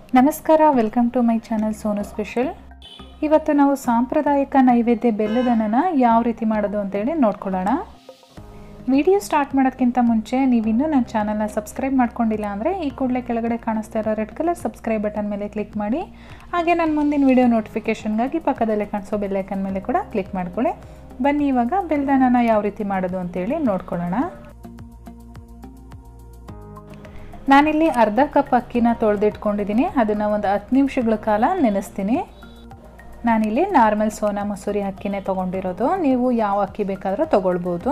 ನಮಸ್ಕಾರ welcome to my channel Sonu special ಇವತ್ತು ನಾವು ಸಾಂಪ್ರದಾಯಿಕ ನೈವೇದ್ಯ ಬೆಲ್ಲದನ್ನ ಯಾವ ರೀತಿ ಮಾಡೋದು ಅಂತೇಳಿ ನೋಡ್ಕೊಳ್ಳೋಣ ವಿಡಿಯೋ ಸ್ಟಾರ್ಟ್ ಮಾಡೋದಕ್ಕಿಂತ ಮುಂಚೆ ನೀವಿನ್ನೂ ನನ್ನ ಚಾನಲ್ನ ಸಬ್ಸ್ಕ್ರೈಬ್ ಮಾಡ್ಕೊಂಡಿಲ್ಲ ಅಂದರೆ ಈ ಕೂಡಲೇ ಕೆಳಗಡೆ ಕಾಣಿಸ್ತಾ ಇರೋ ರೆಡ್ ಕಲರ್ ಸಬ್ಸ್ಕ್ರೈಬ್ ಬಟನ್ ಮೇಲೆ ಕ್ಲಿಕ್ ಮಾಡಿ ಹಾಗೆ ನನ್ನ ಮುಂದಿನ ವಿಡಿಯೋ ನೋಟಿಫಿಕೇಷನ್ಗಾಗಿ ಪಕ್ಕದಲ್ಲೇ ಕಾಣಿಸೋ ಬೆಲ್ಲೈಕನ್ ಮೇಲೆ ಕೂಡ ಕ್ಲಿಕ್ ಮಾಡ್ಕೊಳ್ಳಿ ಬನ್ನಿ ಇವಾಗ ಬೆಲ್ಲದನ್ನ ಯಾವ ರೀತಿ ಮಾಡೋದು ಅಂತೇಳಿ ನೋಡ್ಕೊಳ್ಳೋಣ ನಾನಿಲ್ಲಿ ಅರ್ಧ ಕಪ್ ಅಕ್ಕಿನ ತೊಳೆದಿಟ್ಕೊಂಡಿದ್ದೀನಿ ಅದನ್ನು ಒಂದು ಹತ್ತು ನಿಮಿಷಗಳ ಕಾಲ ನೆನೆಸ್ತೀನಿ ನಾನಿಲ್ಲಿ ನಾರ್ಮಲ್ ಸೋನಾ ಮಸೂರಿ ಅಕ್ಕಿನೇ ತೊಗೊಂಡಿರೋದು ನೀವು ಯಾವ ಅಕ್ಕಿ ಬೇಕಾದರೂ ತೊಗೊಳ್ಬೋದು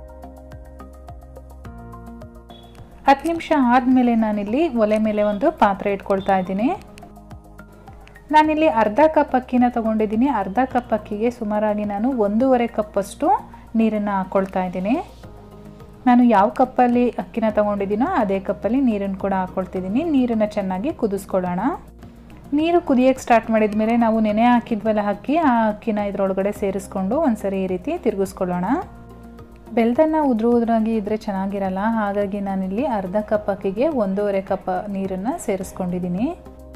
ಹತ್ತು ನಿಮಿಷ ಆದಮೇಲೆ ನಾನಿಲ್ಲಿ ಒಲೆ ಮೇಲೆ ಒಂದು ಪಾತ್ರೆ ಇಟ್ಕೊಳ್ತಾ ಇದ್ದೀನಿ ನಾನಿಲ್ಲಿ ಅರ್ಧ ಕಪ್ ಅಕ್ಕಿನ ತೊಗೊಂಡಿದ್ದೀನಿ ಅರ್ಧ ಕಪ್ ಅಕ್ಕಿಗೆ ಸುಮಾರಾಗಿ ನಾನು ಒಂದೂವರೆ ಕಪ್ಪಷ್ಟು ನೀರನ್ನು ಹಾಕ್ಕೊಳ್ತಾ ಇದ್ದೀನಿ ನಾನು ಯಾವ ಕಪ್ಪಲ್ಲಿ ಅಕ್ಕಿನ ತೊಗೊಂಡಿದ್ದೀನೋ ಅದೇ ಕಪ್ಪಲ್ಲಿ ನೀರನ್ನು ಕೂಡ ಹಾಕ್ಕೊಳ್ತಿದ್ದೀನಿ ನೀರನ್ನು ಚೆನ್ನಾಗಿ ಕುದಿಸ್ಕೊಳ್ಳೋಣ ನೀರು ಕುದಿಯೋಕ್ಕೆ ಸ್ಟಾರ್ಟ್ ಮಾಡಿದ ಮೇಲೆ ನಾವು ನೆನೆ ಹಾಕಿದ್ವಲ್ಲ ಅಕ್ಕಿ ಆ ಅಕ್ಕಿನ ಇದರೊಳಗಡೆ ಸೇರಿಸ್ಕೊಂಡು ಒಂದ್ಸರಿ ಈ ರೀತಿ ತಿರುಗಿಸ್ಕೊಳ್ಳೋಣ ಬೆಲ್ದನ್ನ ಉದುರು ಉದುರಾಗಿ ಇದ್ದರೆ ಚೆನ್ನಾಗಿರಲ್ಲ ಹಾಗಾಗಿ ನಾನಿಲ್ಲಿ ಅರ್ಧ ಕಪ್ ಅಕ್ಕಿಗೆ ಒಂದೂವರೆ ಕಪ್ ನೀರನ್ನು ಸೇರಿಸ್ಕೊಂಡಿದ್ದೀನಿ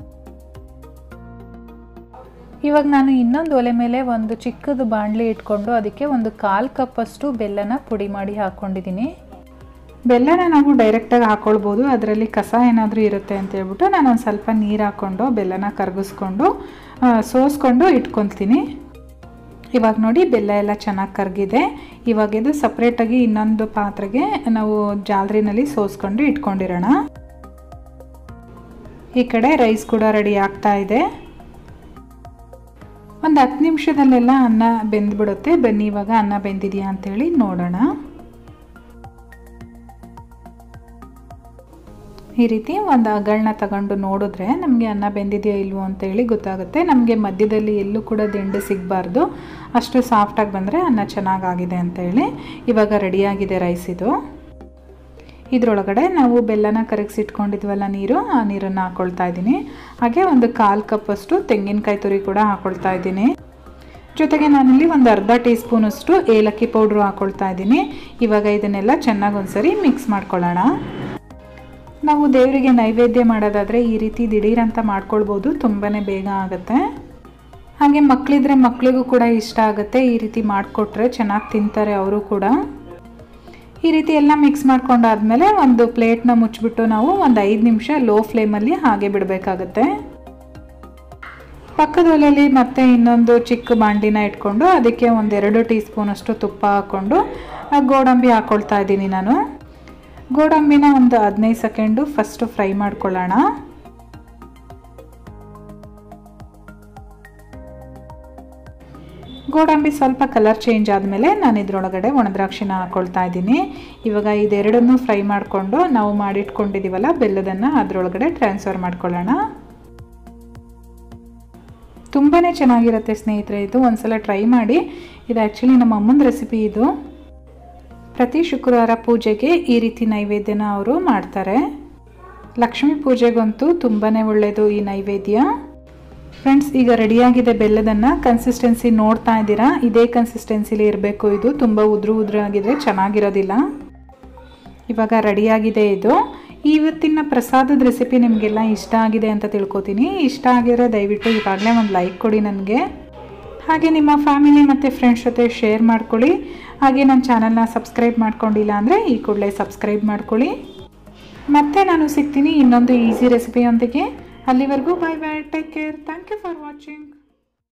ಇವಾಗ ನಾನು ಇನ್ನೊಂದು ಒಲೆ ಮೇಲೆ ಒಂದು ಚಿಕ್ಕದು ಬಾಣಲಿ ಇಟ್ಕೊಂಡು ಅದಕ್ಕೆ ಒಂದು ಕಾಲು ಕಪ್ಪಷ್ಟು ಬೆಲ್ಲನ ಪುಡಿ ಮಾಡಿ ಹಾಕ್ಕೊಂಡಿದ್ದೀನಿ ಬೆಲ್ಲನ ನಾವು ಡೈರೆಕ್ಟಾಗಿ ಹಾಕ್ಕೊಳ್ಬೋದು ಅದರಲ್ಲಿ ಕಸ ಏನಾದರೂ ಇರುತ್ತೆ ಅಂತ ಹೇಳ್ಬಿಟ್ಟು ನಾನು ಒಂದು ಸ್ವಲ್ಪ ನೀರು ಹಾಕ್ಕೊಂಡು ಬೆಲ್ಲನ ಕರಗಿಸ್ಕೊಂಡು ಸೋಸ್ಕೊಂಡು ಇಟ್ಕೊತೀನಿ ಇವಾಗ ನೋಡಿ ಬೆಲ್ಲ ಎಲ್ಲ ಚೆನ್ನಾಗಿ ಕರಗಿದೆ ಇವಾಗ ಇದು ಸಪ್ರೇಟಾಗಿ ಇನ್ನೊಂದು ಪಾತ್ರೆಗೆ ನಾವು ಜಾಲರಿನಲ್ಲಿ ಸೋಸ್ಕೊಂಡು ಇಟ್ಕೊಂಡಿರೋಣ ಈ ಕಡೆ ರೈಸ್ ಕೂಡ ರೆಡಿ ಆಗ್ತಾ ಇದೆ ಒಂದು ಹತ್ತು ನಿಮಿಷದಲ್ಲೆಲ್ಲ ಅನ್ನ ಬೆಂದ್ಬಿಡುತ್ತೆ ಬನ್ನಿ ಇವಾಗ ಅನ್ನ ಬೆಂದಿದೆಯಾ ಅಂತೇಳಿ ನೋಡೋಣ ಈ ರೀತಿ ಒಂದು ಅಗಳನ್ನ ತಗೊಂಡು ನೋಡಿದ್ರೆ ನಮಗೆ ಅನ್ನ ಬೆಂದಿದೆಯೋ ಇಲ್ವೋ ಅಂತೇಳಿ ಗೊತ್ತಾಗುತ್ತೆ ನಮಗೆ ಮಧ್ಯದಲ್ಲಿ ಎಲ್ಲೂ ಕೂಡ ದಿಂಡು ಸಿಗಬಾರ್ದು ಅಷ್ಟು ಸಾಫ್ಟಾಗಿ ಬಂದರೆ ಅನ್ನ ಚೆನ್ನಾಗಾಗಿದೆ ಅಂತೇಳಿ ಇವಾಗ ರೆಡಿಯಾಗಿದೆ ರೈಸ್ ಇದು ಇದರೊಳಗಡೆ ನಾವು ಬೆಲ್ಲನ ಕರಗಿಸಿಟ್ಕೊಂಡಿದ್ವಲ್ಲ ನೀರು ಆ ನೀರನ್ನು ಹಾಕ್ಕೊಳ್ತಾ ಇದ್ದೀನಿ ಹಾಗೆ ಒಂದು ಕಾಲು ಕಪ್ಪಷ್ಟು ತೆಂಗಿನಕಾಯಿ ತುರಿ ಕೂಡ ಹಾಕ್ಕೊಳ್ತಾ ಇದ್ದೀನಿ ಜೊತೆಗೆ ನಾನಿಲ್ಲಿ ಒಂದು ಅರ್ಧ ಟೀ ಸ್ಪೂನಷ್ಟು ಏಲಕ್ಕಿ ಪೌಡ್ರು ಹಾಕ್ಕೊಳ್ತಾ ಇದ್ದೀನಿ ಇವಾಗ ಇದನ್ನೆಲ್ಲ ಚೆನ್ನಾಗಿ ಒಂದ್ಸರಿ ಮಿಕ್ಸ್ ಮಾಡ್ಕೊಳ್ಳೋಣ ನಾವು ದೇವರಿಗೆ ನೈವೇದ್ಯ ಮಾಡೋದಾದರೆ ಈ ರೀತಿ ದಿಢೀರಂತ ಮಾಡ್ಕೊಳ್ಬೋದು ತುಂಬಾ ಬೇಗ ಆಗುತ್ತೆ ಹಾಗೆ ಮಕ್ಕಳಿದ್ರೆ ಮಕ್ಕಳಿಗೂ ಕೂಡ ಇಷ್ಟ ಆಗುತ್ತೆ ಈ ರೀತಿ ಮಾಡಿಕೊಟ್ರೆ ಚೆನ್ನಾಗಿ ತಿಂತಾರೆ ಅವರು ಕೂಡ ಈ ರೀತಿ ಎಲ್ಲ ಮಿಕ್ಸ್ ಮಾಡ್ಕೊಂಡಾದ್ಮೇಲೆ ಒಂದು ಪ್ಲೇಟ್ನ ಮುಚ್ಚಿಬಿಟ್ಟು ನಾವು ಒಂದು ಐದು ನಿಮಿಷ ಲೋ ಫ್ಲೇಮಲ್ಲಿ ಹಾಗೆ ಬಿಡಬೇಕಾಗತ್ತೆ ಪಕ್ಕದ ಒಲೆಯಲ್ಲಿ ಮತ್ತೆ ಇನ್ನೊಂದು ಚಿಕ್ಕ ಬಾಂಡಿನ ಇಟ್ಕೊಂಡು ಅದಕ್ಕೆ ಒಂದೆರಡು ಟೀ ಸ್ಪೂನಷ್ಟು ತುಪ್ಪ ಹಾಕ್ಕೊಂಡು ಗೋಡಂಬಿ ಹಾಕ್ಕೊಳ್ತಾ ಇದ್ದೀನಿ ನಾನು ಗೋಡಂಬಿನ ಒಂದು ಹದಿನೈದು ಸೆಕೆಂಡು ಫಸ್ಟು ಫ್ರೈ ಮಾಡ್ಕೊಳ್ಳೋಣ ಗೋಡಂಬಿ ಸ್ವಲ್ಪ ಕಲರ್ ಚೇಂಜ್ ಆದಮೇಲೆ ನಾನು ಇದರೊಳಗಡೆ ಒಣದ್ರಾಕ್ಷಿನ ಹಾಕ್ಕೊಳ್ತಾ ಇದ್ದೀನಿ ಇವಾಗ ಇದೆರಡನ್ನೂ ಫ್ರೈ ಮಾಡಿಕೊಂಡು ನಾವು ಮಾಡಿಟ್ಕೊಂಡಿದ್ದೀವಲ್ಲ ಬೆಲ್ಲದನ್ನು ಅದರೊಳಗಡೆ ಟ್ರಾನ್ಸ್ಫರ್ ಮಾಡ್ಕೊಳ್ಳೋಣ ತುಂಬಾ ಚೆನ್ನಾಗಿರುತ್ತೆ ಸ್ನೇಹಿತರೆ ಇದು ಒಂದ್ಸಲ ಟ್ರೈ ಮಾಡಿ ಇದು ಆ್ಯಕ್ಚುಲಿ ನಮ್ಮ ಅಮ್ಮನ ರೆಸಿಪಿ ಇದು ಪ್ರತಿ ಶುಕ್ರವಾರ ಪೂಜೆಗೆ ಈ ರೀತಿ ನೈವೇದ್ಯನ ಅವರು ಮಾಡ್ತಾರೆ ಲಕ್ಷ್ಮೀ ಪೂಜೆಗಂತೂ ತುಂಬಾ ಒಳ್ಳೆಯದು ಈ ನೈವೇದ್ಯ ಫ್ರೆಂಡ್ಸ್ ಈಗ ರೆಡಿಯಾಗಿದೆ ಬೆಲ್ಲದನ್ನು ಕನ್ಸಿಸ್ಟೆನ್ಸಿ ನೋಡ್ತಾ ಇದ್ದೀರಾ ಇದೇ ಕನ್ಸಿಸ್ಟೆನ್ಸಿಲಿ ಇರಬೇಕು ಇದು ತುಂಬ ಉದುರು ಉದುರು ಆಗಿದ್ರೆ ಚೆನ್ನಾಗಿರೋದಿಲ್ಲ ಇವಾಗ ರೆಡಿಯಾಗಿದೆ ಇದು ಇವತ್ತಿನ ಪ್ರಸಾದದ ರೆಸಿಪಿ ನಿಮಗೆಲ್ಲ ಇಷ್ಟ ಆಗಿದೆ ಅಂತ ತಿಳ್ಕೊತೀನಿ ಇಷ್ಟ ಆಗಿದ್ರೆ ದಯವಿಟ್ಟು ಇವಾಗಲೇ ಒಂದು ಲೈಕ್ ಕೊಡಿ ನನಗೆ ಹಾಗೆ ನಿಮ್ಮ ಫ್ಯಾಮಿಲಿ ಮತ್ತು ಫ್ರೆಂಡ್ಸ್ ಜೊತೆ ಶೇರ್ ಮಾಡ್ಕೊಳ್ಳಿ ಹಾಗೆ ನನ್ನ ಚಾನಲ್ನ ಸಬ್ಸ್ಕ್ರೈಬ್ ಮಾಡ್ಕೊಂಡಿಲ್ಲ ಅಂದರೆ ಈ ಕೂಡಲೇ ಸಬ್ಸ್ಕ್ರೈಬ್ ಮಾಡ್ಕೊಳ್ಳಿ ಮತ್ತೆ ನಾನು ಸಿಗ್ತೀನಿ ಇನ್ನೊಂದು ಈಸಿ ರೆಸಿಪಿಯೊಂದಿಗೆ ಅಲ್ಲಿವರೆಗೂ bye bye take care thank you for watching